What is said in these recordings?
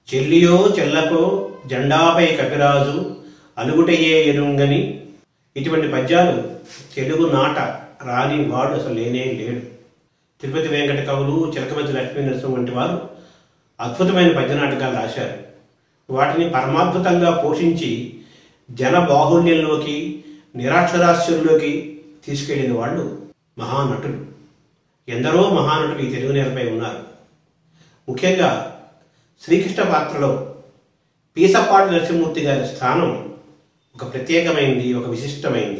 చెల్లియో చెల్లకో జెండాపై కపిరాజు అలుగుటయే ఎరుంగని ఇటువంటి పద్యాలు తెలుగు నాట రాని వాడు అసలు లేనే లేడు తిరుపతి వెంకట కవులు చిలకమతి లక్ష్మీ నరసింహ వంటి వారు అద్భుతమైన పద్య నాటకాలు రాశారు వాటిని పరమాద్భుతంగా పోషించి జన బాహుళ్యంలోకి నిరాక్షరాస్యుల్లోకి తీసుకెళ్లిన వాళ్ళు మహానటులు ఎందరో మహానటులు ఈ తెలుగు నేలపై ఉన్నారు ముఖ్యంగా శ్రీకృష్ణ పాత్రలో పీసపాటి నరసింహమూర్తి గారి స్థానం ఒక ప్రత్యేకమైంది ఒక విశిష్టమైంది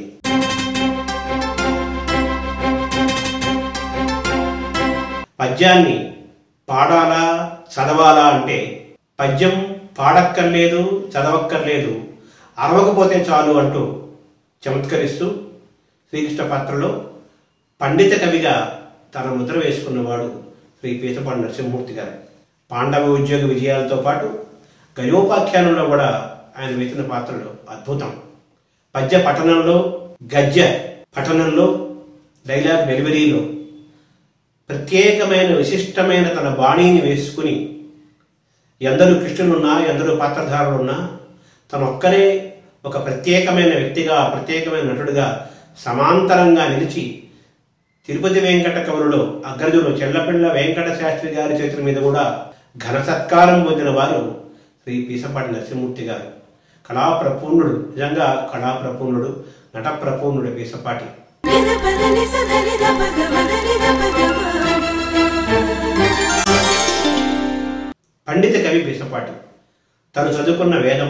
పద్యాన్ని పాడాలా చదవాలా అంటే పద్యం పాడక్కర్లేదు చదవక్కర్లేదు అరవకపోతే చాలు అంటూ చమత్కరిస్తూ శ్రీకృష్ణ పాత్రలో పండిత కవిగా తన ముద్ర వేసుకున్నవాడు శ్రీ పీతపాటి నరసింహమూర్తి గారు పాండవ ఉద్యోగ విజయాలతో పాటు గయోపాఖ్యానంలో కూడా ఆయన వేసిన పాత్రలు అద్భుతం పద్య పఠనంలో గద్య పఠనంలో డైలాగ్ డెలివరీలో ప్రత్యేకమైన విశిష్టమైన తన బాణీని వేసుకుని ఎందరూ కృష్ణులున్నా ఎందరూ పాత్రధారులున్నా తన ఒక్కరే ఒక ప్రత్యేకమైన వ్యక్తిగా ప్రత్యేకమైన నటుడిగా సమాంతరంగా నిలిచి తిరుపతి వెంకట కవులలో అగ్రజులు చెల్లపిళ్ళ వెంకట శాస్త్రి గారి చేతుల మీద కూడా ఘన సత్కారం పొందిన వారు శ్రీ పీసపాటి నరసింహమూర్తి గారు కళాప్రపూర్ణుడు నిజంగా కళాప్రపూర్ణుడు నట ప్రపూర్ణుడు పీసపాటి నిద పదని సదని ద పద మదని ద పద పండిత కవి పీసపాటి తను చదువుకున్న వేదం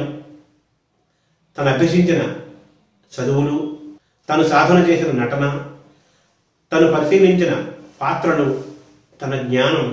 తను అభ్యసించిన చదువులు తను సాధన చేసిన నటన తను పరిశీలించిన పాత్రలు తన జ్ఞానం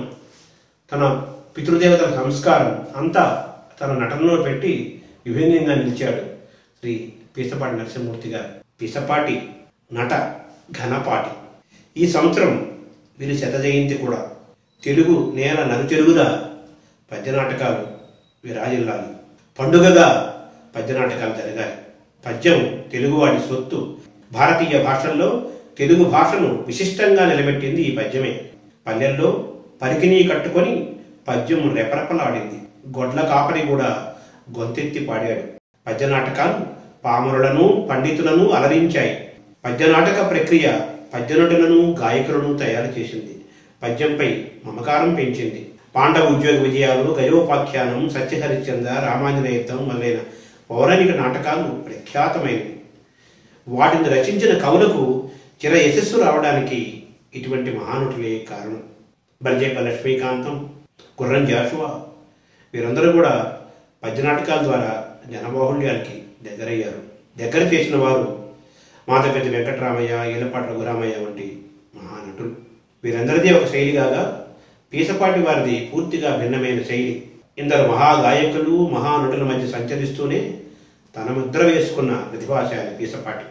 తన పితృదేవతల సంస్కారం అంతా తన నటనలో పెట్టి విభిన్నంగా నిలిచాడు శ్రీ పీసపాటి నరసింహమూర్తి గారు పీసపాటి నట ఘనపాటి ఈ సంవత్సరం వీరి శత జయంతి కూడా తెలుగు నేల నలుచెరుగుదా పద్య నాటకాలు విరాజిల్లాలి పండుగగా పద్య నాటకాలు జరగాలి పద్యం తెలుగువాడి సొత్తు భారతీయ భాషల్లో తెలుగు భాషను విశిష్టంగా నిలబెట్టింది ఈ పద్యమే పల్లెల్లో పరికినీ కట్టుకొని పద్యం రెపరెపలాడింది గొడ్ల కాపరి కూడా గొంతెత్తి పాడాడు పద్య నాటకాలు పామరులను పండితులను అలరించాయి పద్య నాటక ప్రక్రియ పద్యనటులను గాయకులను తయారు చేసింది పద్యంపై మమకారం పెంచింది పాండవ ఉద్యోగ విజయాలు గయోపాఖ్యానం సత్యహరిశ్చంద్ర రామాంజనేయుద్ధం మొదలైన పౌరాణిక నాటకాలు ప్రఖ్యాతమైనవి వాటిని రచించిన కవులకు చిర యశస్సు రావడానికి ఇటువంటి మహానుటులే కారణం బర్జేప లక్ష్మీకాంతం గుర్రం జాషువా వీరందరూ కూడా పద్య నాటకాల ద్వారా జనబాహుళ్యానికి దగ్గరయ్యారు దగ్గర చేసిన వారు మాధవపెద్ది వెంకటరామయ్య ఈలపాటి రఘురామయ్య వంటి మహానటులు వీరందరిది ఒక శైలి కాగా పీసపాటి వారిది పూర్తిగా భిన్నమైన శైలి ఇందరు మహాగాయకులు మహానటుల మధ్య సంచరిస్తూనే తన ముద్ర వేసుకున్న ప్రతిభాశాలి పీసపాటి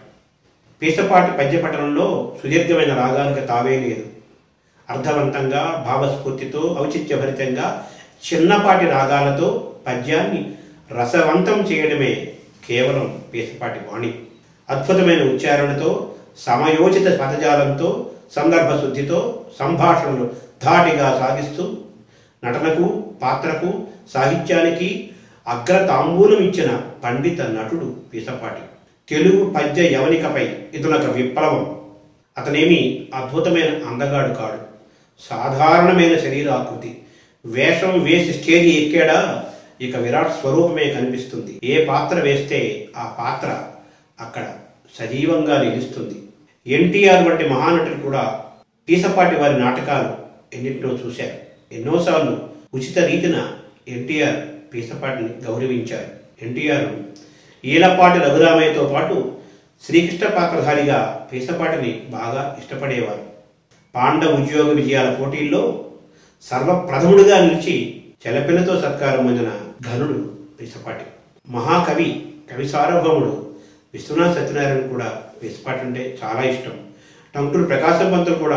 పీసపాటి పద్యపఠనంలో సుదీర్ఘమైన రాగానికి తావే లేదు అర్థవంతంగా భావస్ఫూర్తితో ఔచిత్యభరితంగా చిన్నపాటి రాగాలతో పద్యాన్ని రసవంతం చేయడమే కేవలం పీసపాటి వాణి అద్భుతమైన ఉచ్చారణతో సమయోచిత పదజాలంతో సందర్భ శుద్ధితో సంభాషణలు ధాటిగా సాగిస్తూ నటనకు పాత్రకు సాహిత్యానికి అగ్ర తాంబూలం ఇచ్చిన పండిత నటుడు పీసపాటి తెలుగు పద్య యవనికపై ఇతనొక విప్లవం అతనేమి అద్భుతమైన అందగాడు కాడు సాధారణమైన శరీరాకృతి వేషం వేసి స్టేజ్ ఎక్కాడా ఇక విరాట్ స్వరూపమే కనిపిస్తుంది ఏ పాత్ర వేస్తే ఆ పాత్ర అక్కడ సజీవంగా నిలుస్తుంది ఎన్టీఆర్ వంటి మహానటులు కూడా పీసపాటి వారి నాటకాలు ఎన్నింటినో చూశారు ఎన్నోసార్లు ఉచిత రీతిన ఎన్టీఆర్ పీసపాటిని గౌరవించారు ఎన్టీఆర్ ఈలపాటి రఘురామయ్యతో పాటు శ్రీకృష్ణ పాత్రధారిగా పీసపాటిని బాగా ఇష్టపడేవారు పాండవ ఉద్యోగ విజయాల పోటీల్లో సర్వప్రథముడిగా నిలిచి చెలపిల్లతో సత్కారం పొందిన ఘనుడు పీసపాటి మహాకవి కవి సార్వభౌముడు విశ్వనాథ్ సత్యనారాయణ కూడా పీసపాటి అంటే చాలా ఇష్టం టంకుడు ప్రకాశం పంతులు కూడా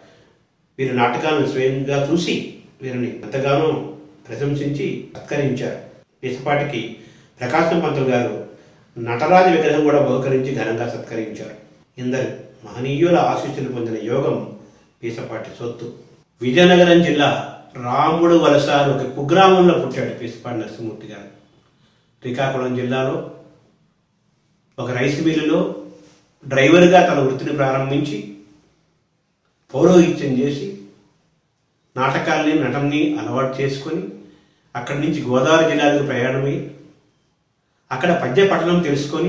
వీరి నాటకాలను స్వయంగా చూసి వీరిని ఎంతగానో ప్రశంసించి సత్కరించారు పీసపాటికి ప్రకాశం పంతులు గారు నటరాజ విగ్రహం కూడా బహుకరించి ఘనంగా సత్కరించారు ఇందరు మహనీయుల ఆశీస్సులు పొందిన యోగం పీసపాటి సొత్తు విజయనగరం జిల్లా రాముడు వలస అని ఒక కుగ్రామంలో పుట్టాడు పీసపాటి నరసింహమూర్తి గారు శ్రీకాకుళం జిల్లాలో ఒక రైస్ మిల్లులో డ్రైవర్గా తన వృత్తిని ప్రారంభించి పౌరోహిత్యం చేసి నాటకాల్ని నటనని అలవాటు చేసుకొని అక్కడి నుంచి గోదావరి జిల్లాలకు ప్రయాణమై అక్కడ పద్య పఠనం తెలుసుకొని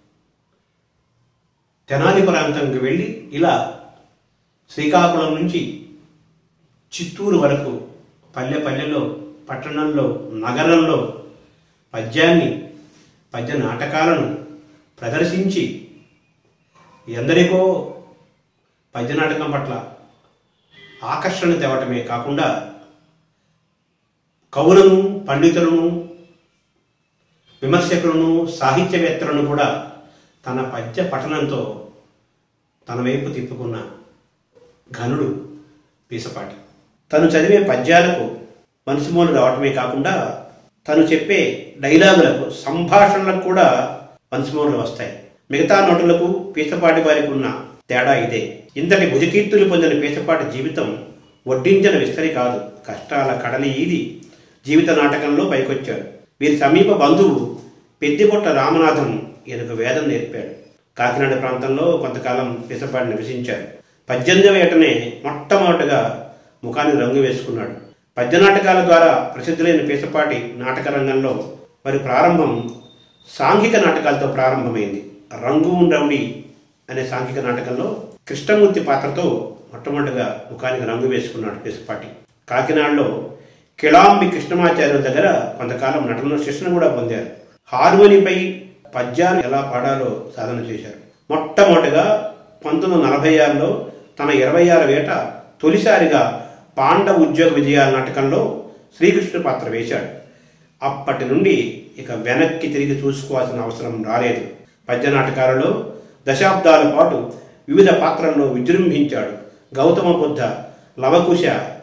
తెనాలి ప్రాంతంకి వెళ్ళి ఇలా శ్రీకాకుళం నుంచి చిత్తూరు వరకు పల్లె పల్లెలో పట్టణంలో నగరంలో పద్యాన్ని పద్య నాటకాలను ప్రదర్శించి ఎందరికో పద్య నాటకం పట్ల ఆకర్షణ తేవటమే కాకుండా కవులను పండితులను విమర్శకులను సాహిత్యవేత్తలను కూడా తన పద్య పఠనంతో తన వైపు తిప్పుకున్న ఘనుడు పీసపాటి తను చదివే పద్యాలకు మనసుమోలు రావటమే కాకుండా తను చెప్పే డైలాగులకు సంభాషణలకు కూడా మనసుమోలు వస్తాయి మిగతా నటులకు పీసపాటి వారికి ఉన్న తేడా ఇదే ఇంతటి భుజకీర్తులు పొందిన పీసపాటి జీవితం వడ్డించిన విస్తరి కాదు కష్టాల కడలి ఈది జీవిత నాటకంలో పైకొచ్చాడు వీరి సమీప బంధువు పెద్దిపొట్ట రామనాథం ఈయనకు వేదం నేర్పాడు కాకినాడ ప్రాంతంలో కొంతకాలం పీసపాటి నివసించాడు పద్దెనిమిదవ ఏటనే మొట్టమొదటగా ముఖానికి రంగు వేసుకున్నాడు పద్య నాటకాల ద్వారా ప్రసిద్ధులైన పీసపాటి నాటక రంగంలో మరి ప్రారంభం సాంఘిక నాటకాలతో ప్రారంభమైంది రంగు రౌడి అనే సాంఘిక నాటకంలో కృష్ణమూర్తి పాత్రతో మొట్టమొదటిగా ముఖానికి రంగు వేసుకున్నాడు పీసపాటి కాకినాడలో కిళాంబి కృష్ణమాచార్యుల దగ్గర కొంతకాలం నటనలో శిక్షణ కూడా పొందారు హార్మోనిపై పద్యాలు ఎలా పాడాలో సాధన చేశారు మొట్టమొదటిగా పంతొమ్మిది వందల నలభై ఆరులో తన ఇరవై ఆరు వేట తొలిసారిగా పాండవ ఉద్యోగ విజయాల నాటకంలో శ్రీకృష్ణుడి పాత్ర వేశాడు అప్పటి నుండి ఇక వెనక్కి తిరిగి చూసుకోవాల్సిన అవసరం రాలేదు పద్య నాటకాలలో దశాబ్దాల పాటు వివిధ పాత్రల్లో విజృంభించాడు గౌతమ బుద్ధ లవకుశ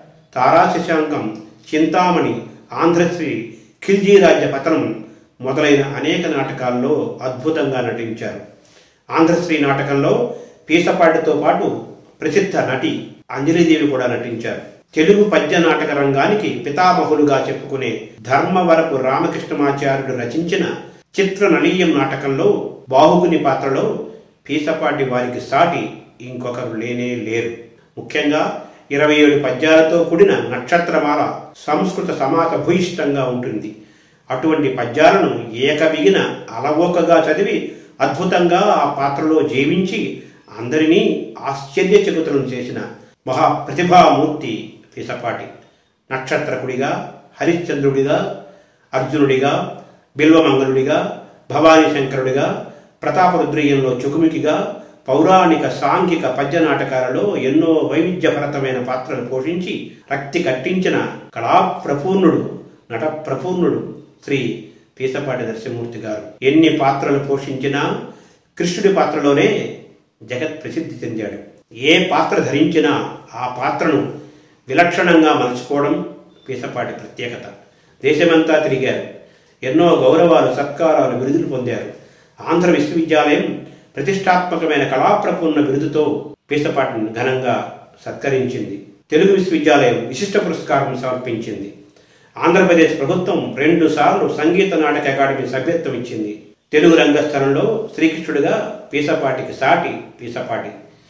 తారాశశాంకం చింతామణి ఆంధ్రశ్రీ ఖిల్జీ రాజ్య పతనం మొదలైన అనేక నాటకాల్లో అద్భుతంగా నటించారు ఆంధ్రశ్రీ నాటకంలో పీసపాటితో పాటు ప్రసిద్ధ నటి అంజలిదేవి కూడా నటించారు తెలుగు పద్య నాటక రంగానికి పితామహులుగా చెప్పుకునే ధర్మవరపు రామకృష్ణమాచార్యుడు రచించిన చిత్ర నలీయం నాటకంలో బాహుగుని పాత్రలో పీసపాటి వారికి సాటి ఇంకొకరు లేనే లేరు ముఖ్యంగా ఇరవై ఏడు పద్యాలతో కూడిన నక్షత్రమాల సంస్కృత సమాస భూయిష్టంగా ఉంటుంది అటువంటి పద్యాలను ఏకబిగిన అలవోకగా చదివి అద్భుతంగా ఆ పాత్రలో జీవించి అందరినీ ఆశ్చర్యచకితులను చేసిన మహా ప్రతిభామూర్తి పిసపాటి నక్షత్రకుడిగా హరిశ్చంద్రుడిగా అర్జునుడిగా బిల్వమంగళుడిగా భవానీ శంకరుడిగా ప్రతాపరుద్రీయంలో చుకుమికిగా పౌరాణిక సాంఘిక పద్య నాటకాలలో ఎన్నో వైవిధ్యభరతమైన పాత్రలు పోషించి రక్తి కట్టించిన కళాప్రపూర్ణుడు నటప్రపూర్ణుడు శ్రీ పీసపాటి నరసింహమూర్తి గారు ఎన్ని పాత్రలు పోషించినా కృష్ణుడి పాత్రలోనే జగత్ ప్రసిద్ధి చెందాడు ఏ పాత్ర ధరించినా ఆ పాత్రను విలక్షణంగా మలుచుకోవడం పీసపాటి ప్రత్యేకత దేశమంతా తిరిగారు ఎన్నో గౌరవాలు సత్కారాలు బిరుదులు పొందారు ఆంధ్ర విశ్వవిద్యాలయం ప్రతిష్టాత్మకమైన కళాప్రపూర్ణ బిరుదుతో పీసపాటిని ఘనంగా సత్కరించింది తెలుగు విశ్వవిద్యాలయం విశిష్ట పురస్కారం సమర్పించింది ఆంధ్రప్రదేశ్ ప్రభుత్వం రెండు సార్లు సంగీత నాటక అకాడమీ సభ్యత్వం ఇచ్చింది తెలుగు రంగస్థలంలో శ్రీకృష్ణుడిగా పీసపాటికి సాటి పీసపాటి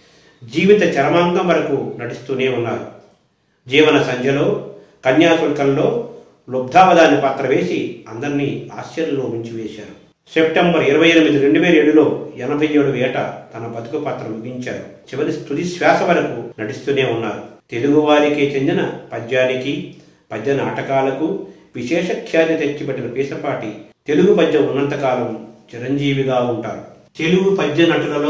జీవిత చరమాంగం వరకు నటిస్తూనే ఉన్నారు జీవన సంధ్యలో కన్యాశుల్కంలో లుబ్ధావధాని పాత్ర వేసి అందరినీ ఆశ్చర్యంలో ఉంచివేశారు సెప్టెంబర్ ఇరవై ఎనిమిది రెండు వేల ఏడులో ఎనభై ఏడు ఏట తన బతుకు పాత్ర ముగించారు చివరి తుది శ్వాస వరకు నటిస్తూనే ఉన్నారు తెలుగు వారికి చెందిన పద్యానికి పద్య నాటకాలకు విశేష ఖ్యాతి తెచ్చిపెట్టిన పీసపాటి తెలుగు పద్యం ఉన్నంతకాలం చిరంజీవిగా ఉంటారు తెలుగు పద్య నటులలో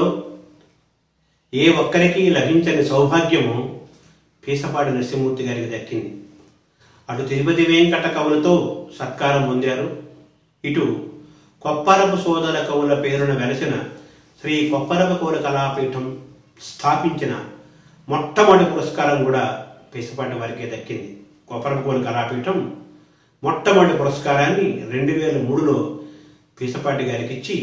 ఏ ఒక్కరికి లభించని సౌభాగ్యము పీసపాటి నరసింహమూర్తి గారికి దక్కింది అటు తిరుపతి వెంకట కవులతో సత్కారం పొందారు ఇటు కొప్పరపు సోదర కవుల పేరున వెలసిన శ్రీ కొప్పరపు కవుల కళాపీఠం స్థాపించిన మొట్టమొదటి పురస్కారం కూడా పీసపాటి వారికే దక్కింది కొప్పరపు కవుల కళాపీఠం మొట్టమొదటి పురస్కారాన్ని రెండు వేల మూడులో పీసపాటి గారికి ఇచ్చి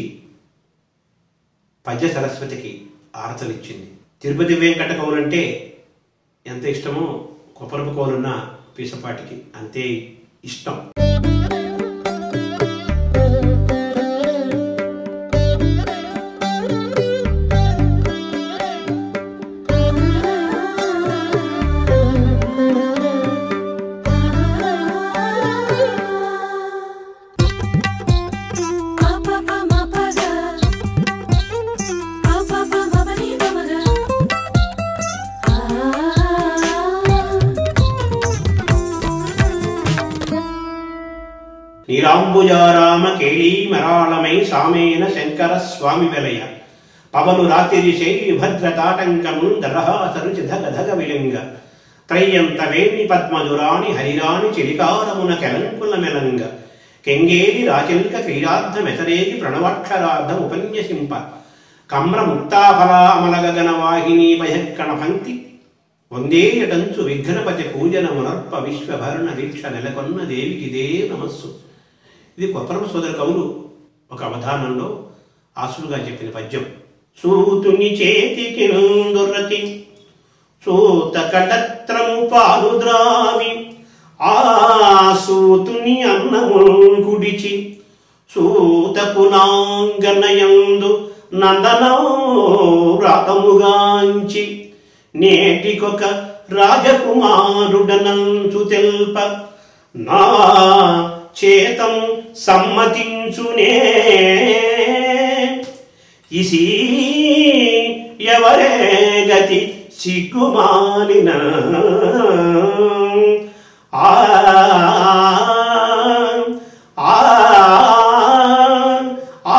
పద్య సరస్వతికి ఆరతలిచ్చింది తిరుపతి వెంకట కవులంటే ఎంత ఇష్టమో కొప్పరపు కవులున్న పీసపాటికి అంతే ఇష్టం నీరాంబుజారామ కేళీ మరాళమై సామేన శంకర స్వామి వెలయ పవను రాత్రి శైలి భద్రతాటంకము దరహాసరు ధగ ధగ విలింగ త్రయ్యంత వేణి పద్మధురాణి హరిరాణి చిలికారమున కెలంకుల మెలంగ కెంగేరి రాచలిక క్రీడార్థ మెతరేగి ప్రణవాక్షరార్థం ఉపన్యసింప కమ్ర ముక్తాఫలా అమల గగన వాహిని భయక్కణ పంక్తి వందేయటంచు విఘ్నపతి పూజన మునర్ప విశ్వభరణ దీక్ష నెలకొన్న దేవికి ఇదే నమస్సు ఇది కొప్పరమ సోదర కవులు ఒక అవధానంలో ఆసులుగా చెప్పిన పద్యం సూతుని చేతికి దొరతి సూత కటత్రము పాలు ద్రావి ఆ సూతుని అన్నము కుడిచి సూత పులాంగనయందు నందనో వ్రాతముగాంచి నేటికొక రాజకుమారుడనంచు తెల్ప నా చేతం సమ్మతించునే ఇసి ఎవరే గతి సిగ్గుమాలిన ఆ ఆ ఆ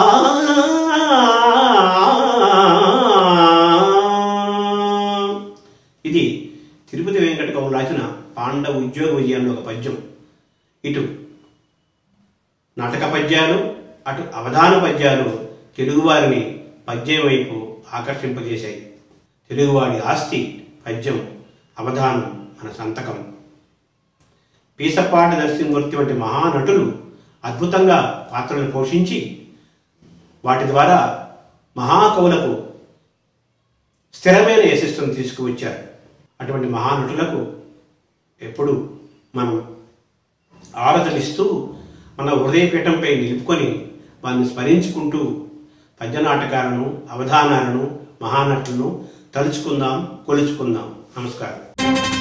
ఇది తిరుపతి వెంకట కవులు రాసిన పాండవ ఉద్యోగ విజయంలో ఒక పద్యం ఇటు నాటక పద్యాలు అటు అవధాన పద్యాలు తెలుగువారిని పద్యం వైపు ఆకర్షింపజేశాయి తెలుగువాడి ఆస్తి పద్యం అవధానం మన సంతకం పీసపాటి నరసింహమూర్తి వంటి మహానటులు అద్భుతంగా పాత్రలు పోషించి వాటి ద్వారా మహాకవులకు స్థిరమైన యశస్సును తీసుకువచ్చారు అటువంటి మహానటులకు ఎప్పుడు మనం ఆరాధనిస్తూ మన హృదయపీఠంపై నిలుపుకొని వారిని స్మరించుకుంటూ పద్యనాటకాలను అవధానాలను మహానటులను తలుచుకుందాం కొలుచుకుందాం నమస్కారం